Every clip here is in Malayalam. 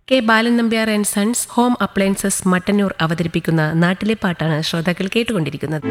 K Balan Nambiar and sons home appliances Mattannur അവതരിപ്പിക്കുന്ന നാട്ടിലെ പാട്ടാണ് ശ്രോതാക്കൾ കേട്ടുകൊണ്ടിരിക്കുന്നത്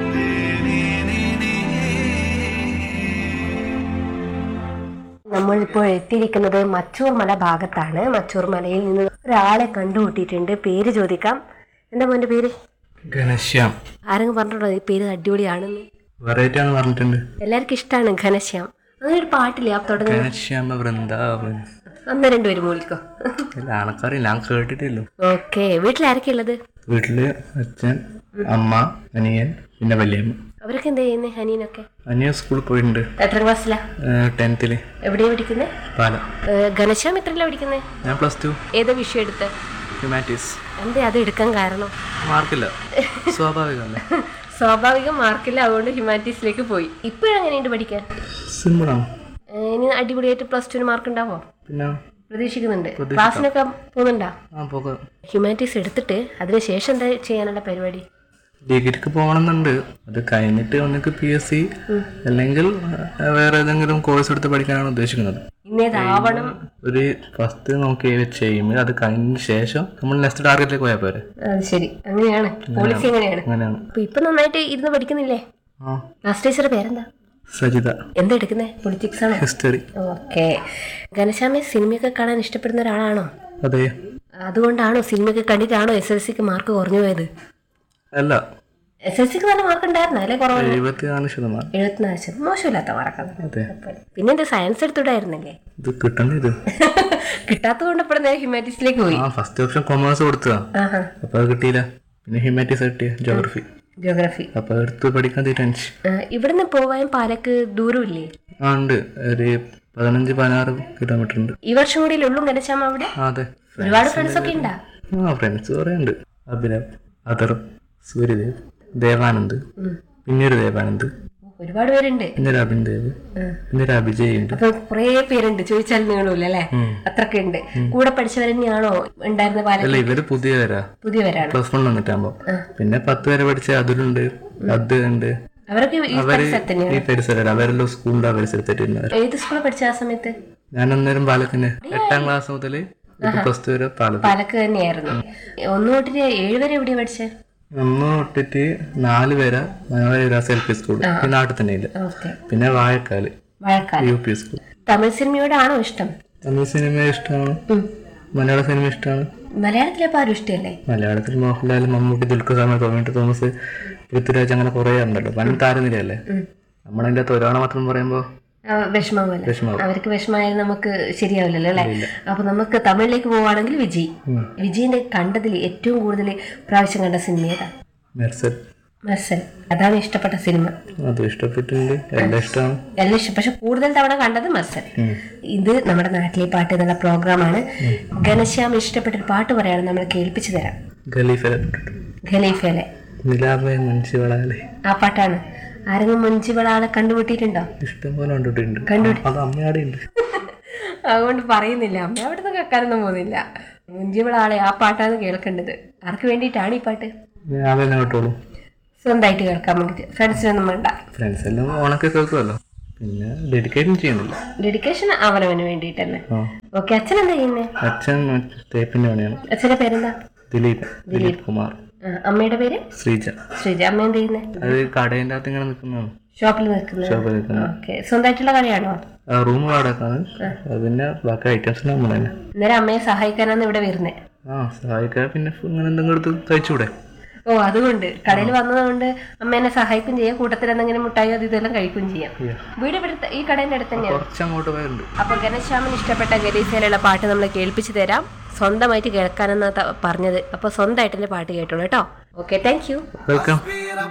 നമ്മളിപ്പോൾ എത്തിയിരിക്കുന്നത് മച്ചൂർ മല ഭാഗത്താണ് മച്ചൂർ മലയിൽ നിന്ന് ഒരാളെ കണ്ടുമുട്ടിയിട്ടുണ്ട് പേര് ചോദിക്കാം എന്താ മോന്റെ പേര് ഘനശ്യാം ആരെങ്കിലും പറഞ്ഞിട്ടുണ്ടോ ഈ പേര് അടിപൊളിയാണെന്ന് വെറൈറ്റി ആണ് പറഞ്ഞിട്ടുണ്ട് എല്ലാവർക്കും ഇഷ്ടമാണ് ഘനശ്യാം അങ്ങനെ ഒരു പാട്ടില്ലേ ആ തുടങ്ങി ഘനശ്യാമ വൃന്ദാവൻ അന്ന് രണ്ടുപേരും മൂളിക്കോ അല്ല ആൾക്കാരില്ല ഞാൻ കേട്ടിട്ടില്ലോ ഓക്കെ വീട്ടിൽ ആരൊക്കെ ഉള്ളത് വീട്ടില് അച്ഛൻ അമ്മ അനിയൻ പിന്നെ വല്യമ്മ അവരൊക്കെ എന്താ ചെയ്യുന്നത് ഹനീനൊക്കെ അനിയൻ സ്കൂളിൽ പോയിട്ടുണ്ട് എത്ര ക്ലാസ്സിലാ ടെൻത്തില് എവിടെയാ പഠിക്കുന്നത് പാല ഘനശ്യാം എത്രയല്ല പഠിക്കുന്നത് ഞാൻ പ്ലസ് ടു ഏതാ വിഷയം എടുത്ത് ഹ്യൂമാനിറ്റീസ് എന്തേ അത് എടുക്കാൻ കാരണം മാർക്കില്ല സ്വാഭാവികമല്ലേ സ്വാഭാവികം മാർക്കില്ല അതുകൊണ്ട് ഹ്യൂമാനിറ്റീസിലേക്ക് പോയി ഇപ്പോഴെങ്ങനെയുണ്ട് പഠിക്കാൻ സിമ്പിളാണ് ഏഹ് ഇനി അടിപൊളിയായിട്ട് പ്ലസ് ടുവിന് മാർക്ക് ഉണ്ടാവോ പിന്നെ പ്രതീക്ഷിക്കുന്നുണ്ട് ക്ലാസ്സിനൊക്കെ പോകുന്നുണ്ടോ ആ പോകാം ഹ്യൂമാനിറ്റീസ് എടുത്തിട്ട് അതിനുശേഷം എന്താ ചെയ്യാനുള്ള പരിപാടി ഡിഗ്രിക്ക് പോകണമെന്നുണ്ട് അത് കഴിഞ്ഞിട്ട് ഒന്നിക്ക് പി എസ് സി അല്ലെങ്കിൽ ആ, വേറെ ഏതെങ്കിലും കോഴ്സ് എടുത്ത് പഠിക്കാനാണ് ഉദ്ദേശിക്കുന്നത് ഇന്നേതാവണം ഒരു ഫസ്റ്റ് നോക്കി ചെയ്യുമ്പോൾ അത് കഴിഞ്ഞ ശേഷം നമ്മൾ നെക്സ്റ്റ് ടാർഗറ്റിലേക്ക് പോയാൽ പോരെ അത് ശരി അങ്ങനെയാണ് പോളിസി അങ്ങനെയാണ് അങ്ങനെയാണ് അപ്പൊ ഇപ്പൊ നന്നായിട്ട് ഇരുന്ന് പഠിക്കുന്നില്ലേ ആ ക്ലാസ് ടീച്ചറുടെ പേരെന്താ സജിത എന്താ എടുക്കുന്നത് പൊളിറ്റിക്സ് ആണോ ഹിസ്റ്ററി ഓക്കെ ഘനശ്യാമെ സിനിമയൊക്കെ കാണാൻ ഇഷ്ടപ്പെടുന്ന ഒരാളാണോ അതെ അതുകൊണ്ടാണോ സിനിമയൊക്കെ കണ്ടിട്ടാണോ എസ് എൽ സിക്ക് മാർക്ക് കുറഞ്ഞു പോയത് അല്ല എസ് എൽ സിക്ക് നല്ല മാർക്ക് ഉണ്ടായിരുന്നു അല്ലേ കുറവ് എഴുപത്തിനാല് ശതമാനം എഴുപത്തിനാല് ശതമാനം മോശമില്ലാത്ത മാർക്കാണ് അതെ പിന്നെ എന്ത് സയൻസ് എടുത്തിട്ടായിരുന്നല്ലേ ഇത് കിട്ടണ്ട ഇത് കിട്ടാത്തത് കൊണ്ട് ഇപ്പോൾ നേരെ ഹ്യൂമാനിറ്റീസിലേക്ക് പോയി ആ ഫസ്റ്റ് ഓപ്ഷൻ കൊമേഴ്സ് കൊടുത്തതാ ആഹാ അപ്പൊ അത് കിട്ടിയില്ല പിന്നെ ഹ്യൂമാനിറ്റീസ് കിട്ടിയ ജോഗ്രഫി ജോഗ്രഫി അപ്പൊ എടുത്ത് പഠിക്കാൻ തീരുമാനിച്ചു ഇവിടുന്ന് പോവാൻ പാലക്ക് ദൂരമില്ലേ ആ ഉണ്ട് ഒരു പതിനഞ്ച് പതിനാറ് കിലോമീറ്റർ ഉണ്ട് ഈ വർഷം കൂടി ഉള്ളൂ ഗണശ്യാമ അവിടെ ആ അതെ ഒരുപാട് ഫ്രണ്ട്സ് ഒക്കെ ഉണ്ടാ ആ ഫ്രണ്ട്സ് കുറേ ഉണ്ട് അഭിനവ് അതർ സൂര്യദേവ് ദേവാനന്ദ് പിന്നെ ഒരു ദേവാനന്ദ് ഒരുപാട് പേരുണ്ട് പിന്നെ ഒരു അഭിൻ ദേവ് പിന്നെ ഒരു അഭിജയ് ഉണ്ട് അപ്പൊ കുറേ പേരുണ്ട് ചോദിച്ചാൽ നീളൂല അല്ലേ അത്രക്ക് ഉണ്ട് കൂടെ പഠിച്ചവർ തന്നെയാണോ ഉണ്ടായിരുന്ന പാലക്ക് അല്ല ഇവര് പുതിയവരാ പുതിയവരാണ് പ്ലസ് വൺ വന്നിട്ടാകുമ്പോ പിന്നെ പത്ത് വരെ പഠിച്ച അതിലുണ്ട് അത് ഉണ്ട് അവരൊക്കെ ഈ അവര് പരിസരത്ത് തന്നെയാണ് ഈ പരിസരം അവരെല്ലാം സ്കൂളിന്റെ ആ പരിസരത്തായിട്ട് ഏത് സ്കൂളിൽ പഠിച്ച ആ സമയത്ത് ഞാൻ അന്നേരം പാലത്തിന് എട്ടാം ക്ലാസ് മുതൽ പ്ലസ് ടു വരെ പാലത്ത് പാലക്ക് തന്നെയായിരുന്നു ഒന്ന് തൊട്ടിട്ട് ഏഴ് വരെ എവിടെയാ പഠിച്ചത് ഒന്ന് തൊട്ടിട്ട് നാല് വരെ മനോഹര വിലാസ് എൽ പി സ്കൂൾ ഈ നാട്ടിൽ തന്നെ ഇല്ല ഓക്കെ പിന്നെ വാഴക്കാല് മഴക്കാലം യു പി സ്കൂൾ തമിഴ് സിനിമയോടാണോ ഇഷ്ടം തമിഴ് സിനിമ ഇഷ്ടമാണ് മലയാള സിനിമ ഇഷ്ടമാണ് മലയാളത്തിലെ ആരും ഇഷ്ടമല്ലേ മലയാളത്തിൽ മോഹൻലാൽ മമ്മൂട്ടി ദുൽഖർ സൽമാൻ ടൊമാറ്റോ തോമസ് പൃഥ്വിരാജ് അങ്ങനെ കുറേ ഉണ്ടല്ലോ വൻ താരനിരയല്ലേ നമ്മളതിൻ്റെ അകത്ത് ഒരാളെ മാത്രം പറയുമ്പോൾ ആ, വിഷമാവല്ല വിഷമാവും അവർക്ക് വിഷമായാലും നമുക്ക് ശരിയാവില്ലല്ലോ അല്ലെ അപ്പൊ നമുക്ക് തമിഴിലേക്ക് പോവാണെങ്കിൽ വിജയ് വിജയിന്റെ കണ്ടതിൽ ഏറ്റവും കൂടുതൽ പ്രാവശ്യം കണ്ട സിനിമ ഏതാ മെർസൽ മെർസൽ അതാണ് ഇഷ്ടപ്പെട്ട സിനിമ അത് ഇഷ്ടപ്പെട്ടിട്ടുണ്ട് എല്ലാം ഇഷ്ടമാണ് എല്ലാം ഇഷ്ടം പക്ഷെ കൂടുതൽ തവണ കണ്ടത് മെർസൽ ഇത് നമ്മുടെ നാട്ടിലെ പാട്ട് എന്നുള്ള പ്രോഗ്രാമാണ് ഘനശ്യാം ഇഷ്ടപ്പെട്ട ഒരു പാട്ട് പറയാണ് നമ്മൾ കേൾപ്പിച്ചു തരാം ഖലീഫല ഖലീഫയിലെ നിലാവെ മുൻഷിവളാലെ ആ പാട്ടാണ് ആരെങ്കിലും മുഞ്ചിവളാളെ കണ്ടുപിട്ടിട്ടുണ്ടോ ഇഷ്ടം പോലെ കണ്ടിട്ടുണ്ട് അത് അമ്മയാടെ ഉണ്ട് അതുകൊണ്ട് പറയുന്നില്ല അമ്മ അവിടുന്ന് കേൾക്കാനൊന്നും പോകുന്നില്ല മുഞ്ചിവളാളെ ആ പാട്ടാണ് കേൾക്കേണ്ടത് ആർക്ക് വേണ്ടിയിട്ടാണ് ഈ പാട്ട് ഞാൻ തന്നെ കേട്ടോളൂ സ്വന്തമായിട്ട് കേൾക്കാൻ വേണ്ടിയിട്ട് ഫ്രണ്ട്സിനൊന്നും വേണ്ട ഫ്രണ്ട്സ് എല്ലാം ഓണൊക്കെ കേൾക്കുമല്ലോ പിന്നെ ഡെഡിക്കേറ്റും ചെയ്യുന്നില്ല ഡെഡിക്കേഷൻ അവനവന് വേണ്ടിയിട്ട് തന്നെ ആ ഓക്കെ അച്ഛൻ എന്താ ചെയ്യുന്നത് അച്ഛൻ മറ്റേ തേപ്പിൻ്റെ പണിയാണ് അച്ഛൻ്റെ പേരെന്താ ദിലീപ് ദിലീപ് കുമാർ ആ, അമ്മയുടെ പേര് ശ്രീജ ശ്രീജ അമ്മ എന്ത് ചെയ്യുന്നത് അത് കടേൻ്റെ അകത്ത് ഇങ്ങനെ നിൽക്കുന്നതാണ് ഷോപ്പിൽ നിൽക്കുന്നത് ഷോപ്പിൽ നിൽക്കുന്നത് ഓക്കെ സ്വന്തമായിട്ടുള്ള കടയാണോ റൂം വാടകക്കാണ് അത് പിന്നെ ബാക്കി ഐറ്റംസ് നമ്മൾ തന്നെ അന്നേരം അമ്മയെ സഹായിക്കാനാണ് ഇവിടെ വരുന്നത് ആ സഹായിക്കാൻ പിന്നെ ഇങ്ങനെ എന്തെങ്കിലും എടുത്ത് കഴിച്ചുകൂടെ ഓ അതുകൊണ്ട് കടയിൽ വന്നതുകൊണ്ട് അമ്മേനെ സഹായിക്കും ചെയ്യാം കൂട്ടത്തിൽ എന്തെങ്കിലും മുട്ടായോ അത് ഇതെല്ലാം കഴിക്കുകയും ചെയ്യാം വീട് ഇവിടെ ഈ കടേന്റെ അടുത്ത് തന്നെയാണ് കുറച്ച് അങ്ങോട്ട് പോയുണ്ട് അപ്പൊ ഗണശ്യാമിന് ഇഷ്ടപ്പെട്ട ഗരീസയിലുള്ള പാട്ട് നമ്മൾ കേൾപ്പിച്ചു തരാം സ്വന്തമായിട്ട് കേൾക്കാനെന്നാ ത- പറഞ്ഞത് അപ്പൊ സ്വന്തമായിട്ട് എന്റെ പാട്ട് കേട്ടോളൂ കേട്ടോ ഓക്കെ താങ്ക് യു വെൽക്കം